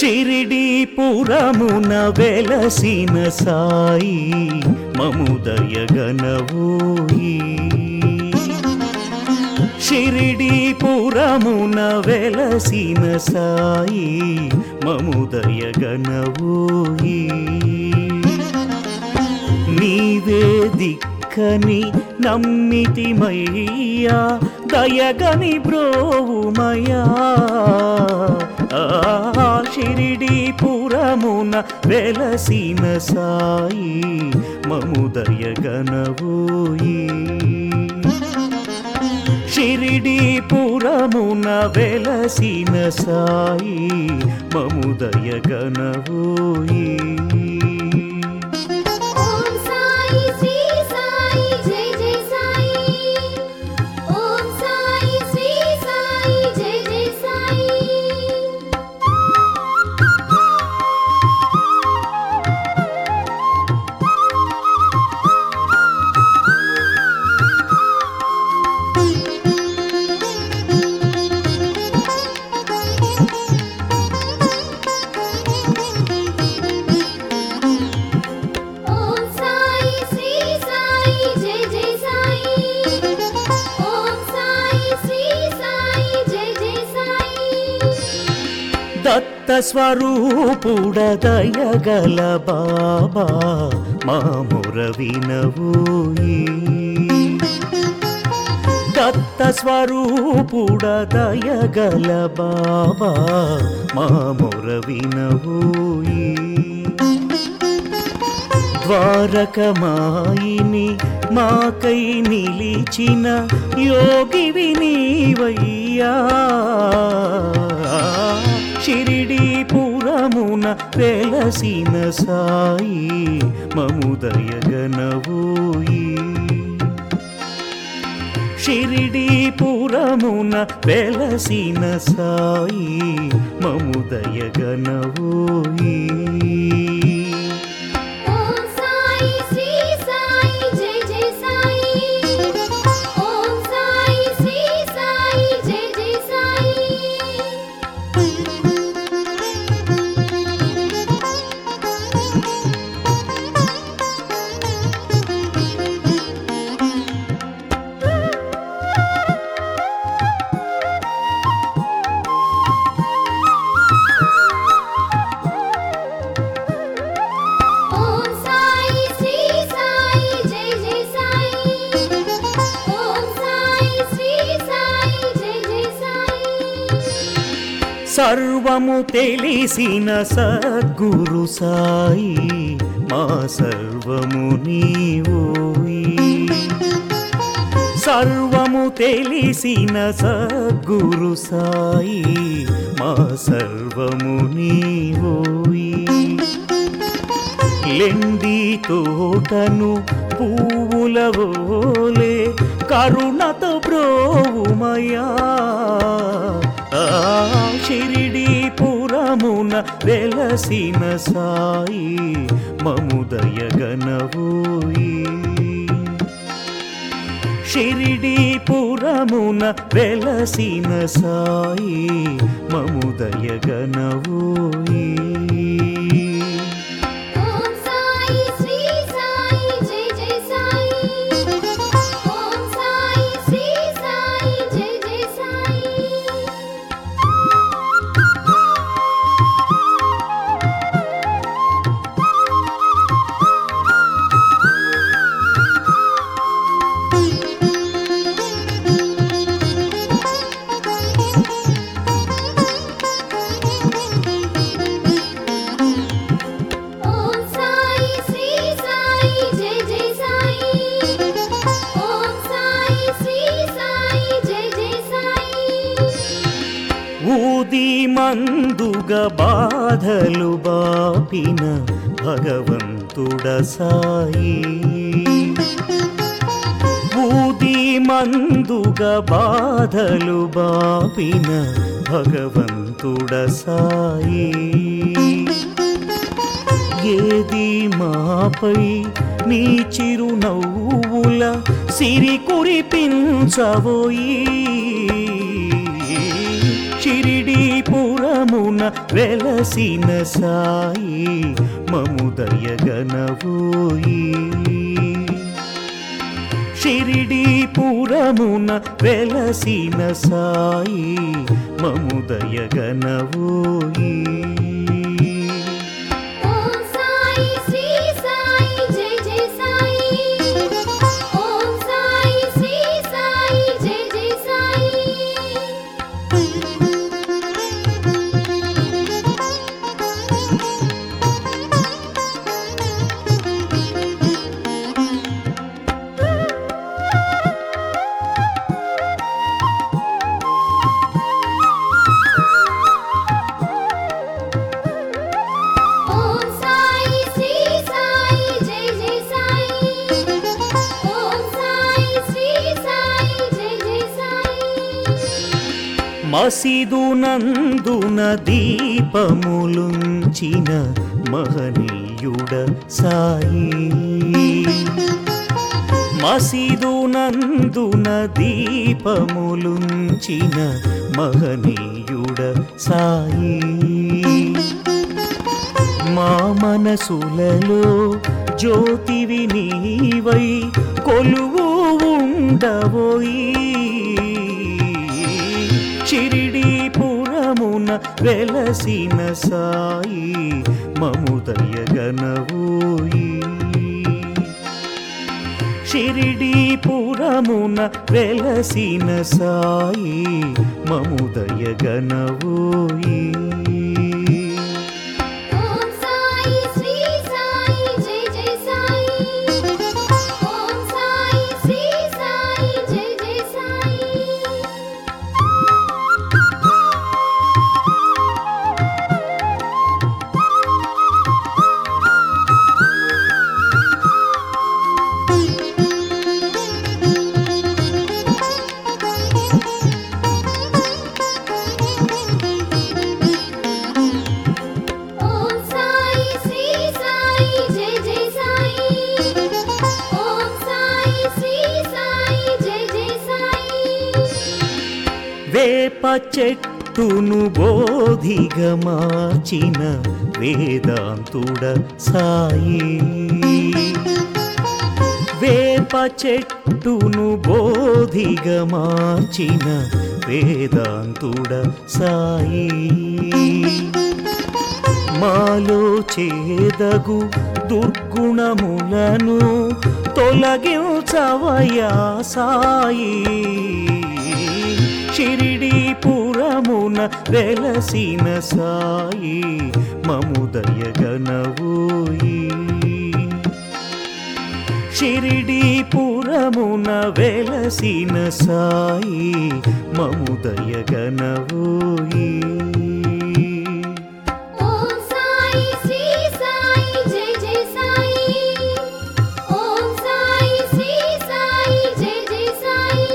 షిరిడీపురమున వెలసిన సాయి మముదయగనవోయి షిరిడీపురమున వెలసిన సాయి మముదయగనవోయి నీవే దిక్కని నమ్మితిమయ్యా దయగని బ్రోవుమయా ఆ షిరిడీపురమున వెలసిన సాయి మముదయగనవోయి షిరిడీపురమున వెలసిన సాయి మముదయగనవోయి ఓం సాయి శ్రీ సాయి జై జై సాయి ఓం సాయి శ్రీ సాయి జై జై సాయి ఓం సాయి శ్రీ సాయి జై జై సాయి ఓం సాయి శ్రీ సాయి జై జై సాయి దత్త స్వరూపుడ దయగల బాబా మాముర వినవోయి దత్త స్వరూపుడ దయగల బాబా మాముర వినవోయి ద్వారకమాయిని మాకై నిలిచిన యోగి వినీవయ్యా షిరిడీపురమున వెలసిన సాయి మముదయగనవోయి షిరిడీపురమున వెలసిన సాయి మముదయగనవోయి ఓం సాయి శ్రీ సాయి జై జై సాయి ఓం సాయి శ్రీ సాయి జై జై సాయి ఓం సాయి శ్రీ సాయి జై జై సాయి ఓం సాయి శ్రీ సాయి జై జై సాయి సర్వము తెలిసిన సద్గురు సాయి మా సర్వము నీవోయి సర్వము తెలిసిన సద్గురు సాయి మా సర్వము నీవోయి లెండి తోటను పువ్వులవోలే కరుణతో బ్రోవుమయా ఆ షిరిడీపురమున వెలసిన సాయి మముదయగనవోయి షిరిడీపురమున వెలసిన సాయి మముదయగనవోయి ఓం సాయి శ్రీ సాయి జై జై సాయి ఓం సాయి శ్రీ సాయి జై జై సాయి ఓం సాయి శ్రీ సాయి జై జై సాయి ఓం సాయి శ్రీ సాయి జై జై సాయి ఊది మందుగ బాధలు బాపిన భగవంతుడ సాయి ఊది మందుగ బాధలు బాపిన భగవంతుడ సాయి ఏది మాపై నీ చిరునవ్వుల సిరి కురిపించబోయి షిరిడీపురమున వెలసిన సాయి మముదయగనవోయి షిరిడీపురమున వెలసిన సాయి మముదయగనవోయి ఓం సాయి శ్రీ సాయి జై జై సాయి ఓం సాయి శ్రీ సాయి జై జై సాయి ఓం సాయి శ్రీ సాయి జై జై సాయి ఓం సాయి శ్రీ సాయి జై జై సాయి మసిదునందున దీపములుంచిన మహనీయుడ సాయి మసిదునందున దీపములుంచిన మహనీయుడ సాయి మా మనసులలో జ్యోతివి నీవై కొలువు ఉండవోయి షిరిడీపురమున వెలసిన సాయి మముదయగనవోయి షిరిడీపురమున వెలసిన సాయి మముదయగనవోయి ఓం సాయి శ్రీ సాయి జై జై సాయి ఓం సాయి శ్రీ సాయి జై జై సాయి ఓం సాయి శ్రీ సాయి జై జై సాయి ఓం సాయి శ్రీ సాయి జై జై సాయి వేప చెట్టును బోధిగా మార్చిన వేదాంతుడ సాయి వేప చెట్టును బోధిగా మార్చిన వేదాంతుడ సాయి మాలో చేదగు దుర్గుణములను తొలగించవయా సాయి షిరిడీపురమున వెలసిన సాయి మముదయగనవోయి షిరిడీపురమున వెలసిన సాయి మముదయగనవోయి ఓం సాయి శ్రీ సాయి జై జై సాయి ఓం సాయి శ్రీ సాయి జై జై సాయి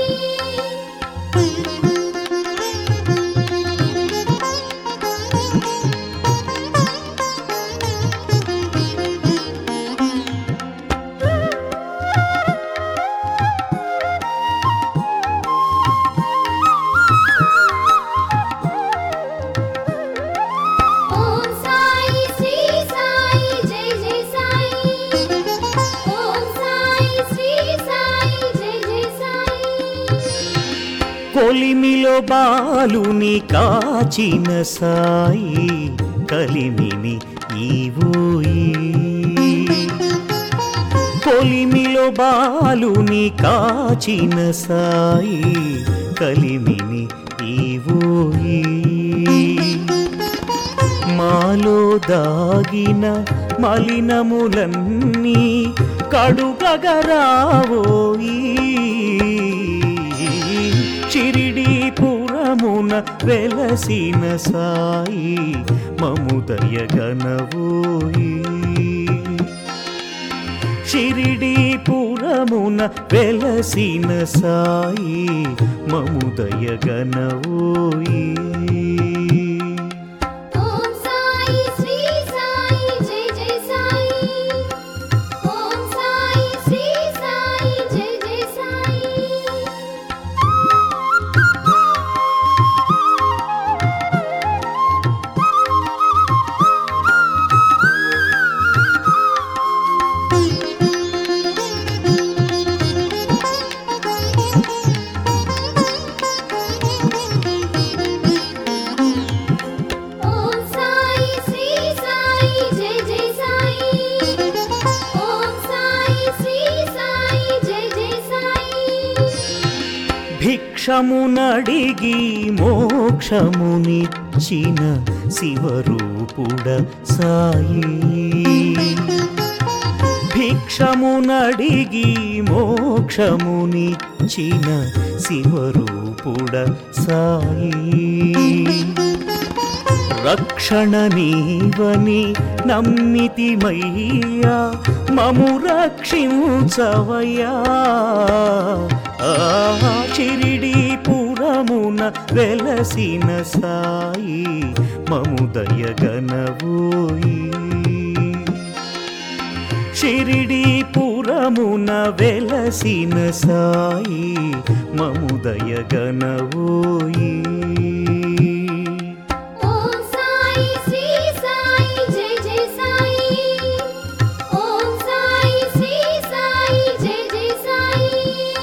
ఓం సాయి శ్రీ సాయి జై జై సాయి ఓం సాయి శ్రీ సాయి జై జై సాయి కొలిమిలో బాలుని కాచిన సాయి కలిమిని ఈవోయి కొలిమిలో బాలుని కాచిన సాయి కలిమిని ఈవోయి మాలో దాగిన మలినములన్నీ కడుగగరావోయి షిరిడీపురమున వెలసిన సాయి మముదయగనవోయి షిరిడీపురమున వెలసిన సాయి మముదయగనవోయి ఓం సాయి శ్రీ సాయి జై జై సాయి ఓం సాయి శ్రీ సాయి జై జై సాయి భిక్షమునడిగి మోక్షమునిచ్చిన శివరూపుడ సాయి భిక్షమునడిగి మోక్షమునిచ్చిన శివరూపుడ సాయి రక్షణ నీవని నమ్మితిమయ్యా మము రక్షించవయ్యా ఆ చిరిడి పురమున వెలసిన సాయి మము దయగనవోయి షిరిడి పురమున వెలసిన సాయి మము దయగనవోయి ఓం సాయి శ్రీ సాయి జై జై సాయి ఓం సాయి శ్రీ సాయి జై జై సాయి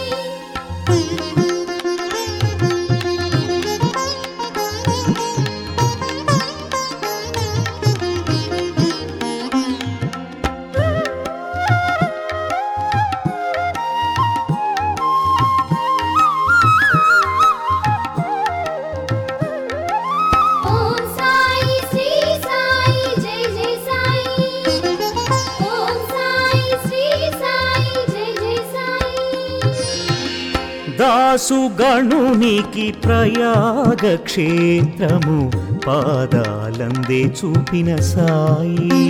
ఓం సాయి శ్రీ సాయి జై జై సాయి ఓం సాయి శ్రీ సాయి జై జై సాయి దాసు గణునికి ప్రయాగ క్షేత్రము పాదాలందే చూపిన సాయి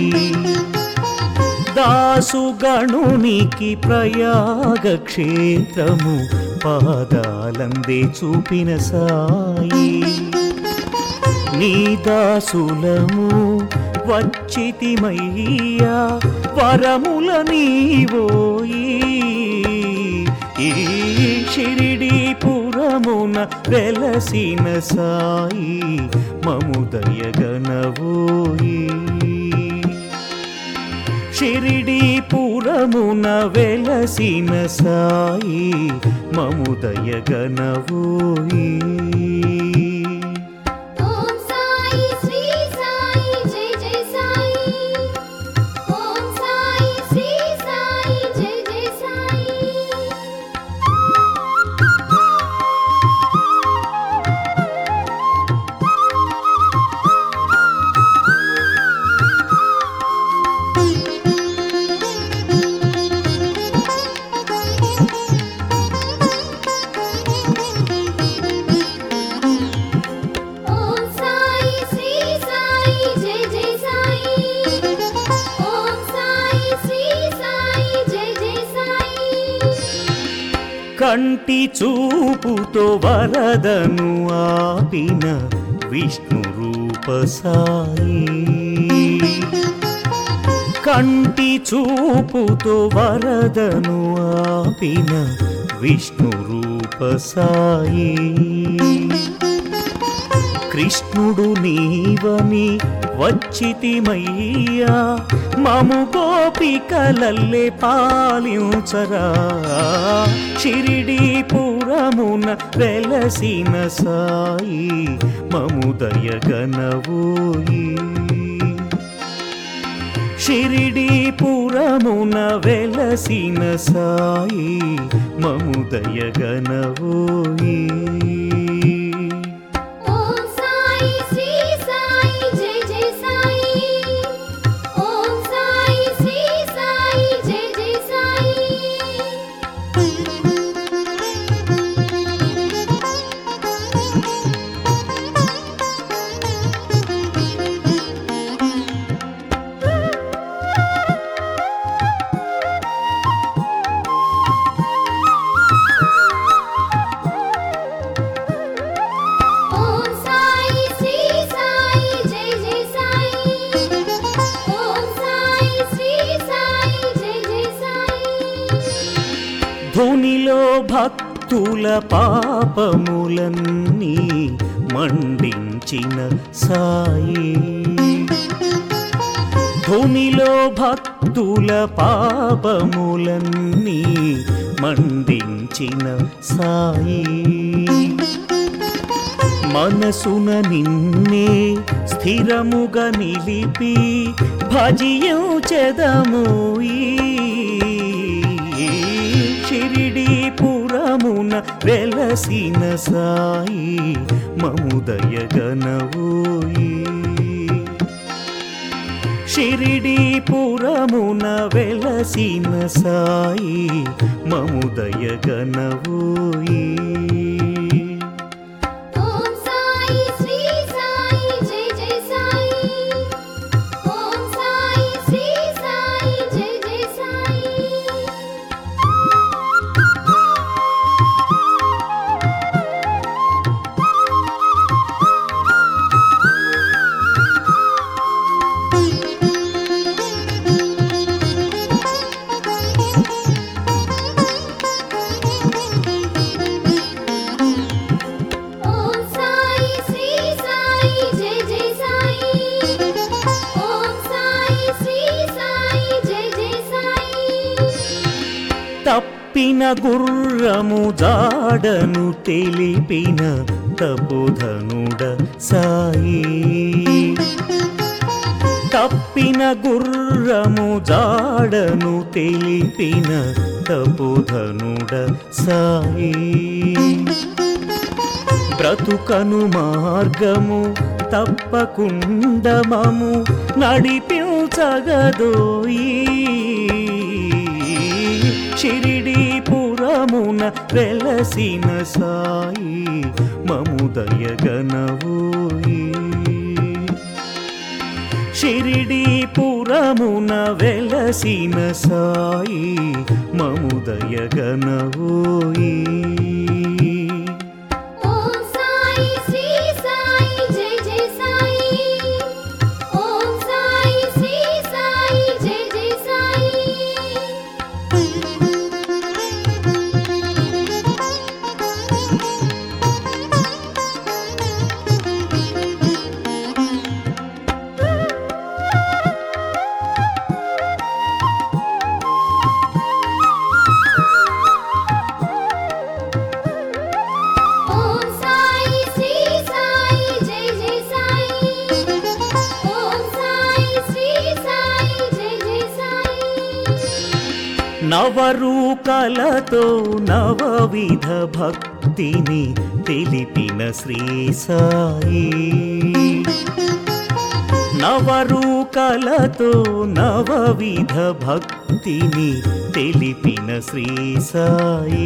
దాసు గణునికి ప్రయాగ క్షేత్రము పాదాలందే చూపిన సాయి నీ దాసులము వచ్చితిమయ్యా వరముల నీవోయి ఈ షిరిడి పురమున వెలసిన సాయి మము దయగనవోయి షిరిడి పురమున వెలసిన సాయి మము దయగనవోయి ఓం సాయి శ్రీ సాయి జై జై సాయి ఓం సాయి శ్రీ సాయి జై జై సాయి ఓం సాయి శ్రీ సాయి జై జై సాయి ఓం సాయి శ్రీ సాయి జై జై సాయి కంటి చూపుతో వరదను ఆపిన విష్ణు రూప సాయి కంటి చూపుతో వరదను ఆపిన విష్ణు రూప సాయి కృష్ణుడు నీవని వచ్చితిమయ్యా మము గోపికలల్లే పాలించరా షిరిడి పురమున వెలసిన సాయి మము దయగనవోయి షిరిడి పురమున వెలసిన సాయి మము దయగనవోయి ఓం సాయి శ్రీ సాయి జై జై సాయి ఓం సాయి శ్రీ సాయి జై జై సాయి ఓం సాయి శ్రీ సాయి జై జై సాయి ఓం సాయి శ్రీ సాయి జై జై సాయి ధునిలో భక్తుల పాపములన్నీ మండించిన సాయి ధునిలో భక్తుల పాపములన్నీ మండించిన సాయి మనసున నిన్నే స్థిరముగా నిలిపి భజించెదము ఈ షిరిడి పురమున వెలసిన సాయి మముదయ గనవోయి షిరిడీపురమున వెలసిన సాయి మముదయ గనవోయి ఓం సాయి శ్రీ సాయి జై జై సాయి ఓం సాయి శ్రీ సాయి జై జై సాయి ఓం సాయి శ్రీ సాయి జై జై సాయి ఓం సాయి శ్రీ సాయి జై జై సాయి తప్పిన గుర్రము జాడను తెలిపిన తపోధనుడ సాయి తప్పిన గుర్రము జాడను తెలిపిన తపోధనుడ సాయి బ్రతుకను మార్గము తప్పకుండమము నడిపించగదోయి షిరిడీపురమున వెలసిన సాయి మముదయ గనవోయి షిరిడీపురమున వెలసిన సాయి మముదయ గనవోయి ఓం సాయి శ్రీ సాయి జై జై సాయి ఓం సాయి శ్రీ సాయి జై జై సాయి ఓం సాయి శ్రీ సాయి జై జై సాయి ఓం సాయి శ్రీ సాయి జై జై సాయి నవరూకలతో నవవిధ భక్తిని తెలిపిన శ్రీ సాయి నవరూకలతో నవవిధ భక్తిని తెలిపిన శ్రీ సాయి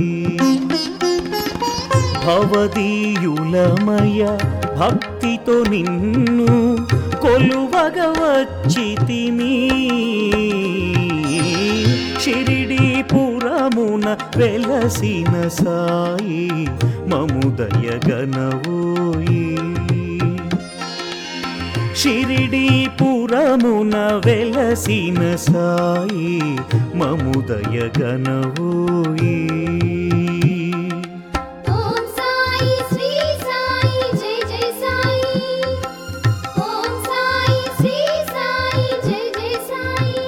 భవదీయులమయ భక్తితో నిన్ను కొలువగ వచ్చితిమి షిరిడీపురమున వెలసిన సాయి మముదయ గనవోయి షిరిడీపురమున వెలసిన సాయి మముదయ గనవోయి ఓం సాయి శ్రీ సాయి జై జై సాయి ఓం సాయి శ్రీ సాయి జై జై సాయి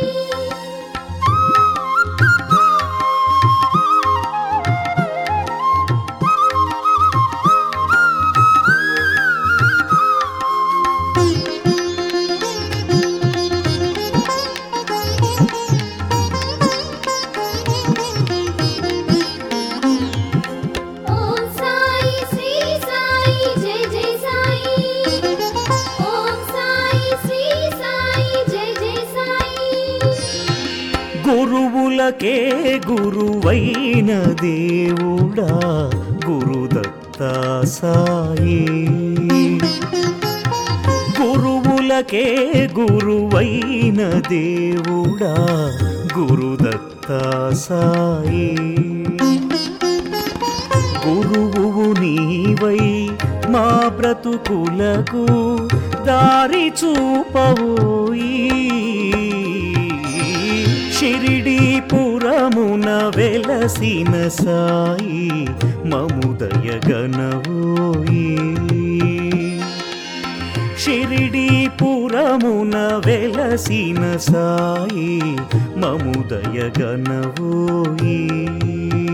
ఓం సాయి శ్రీ సాయి జై జై సాయి ఓం సాయి శ్రీ సాయి జై జై సాయి గురువులకే గురువైన దేవుడా గురుదత్త సాయి గురువులకే గురువైన దేవుడా గురుదత్త సాయి గురువు నీవై మా బ్రతుకులకు దారి చూపవోయి షిరిడీపురమున వెలసిన సాయి మముదయ గనవోయి షిరిడీపురమున వెలసిన సాయి మముదయ గనవోయి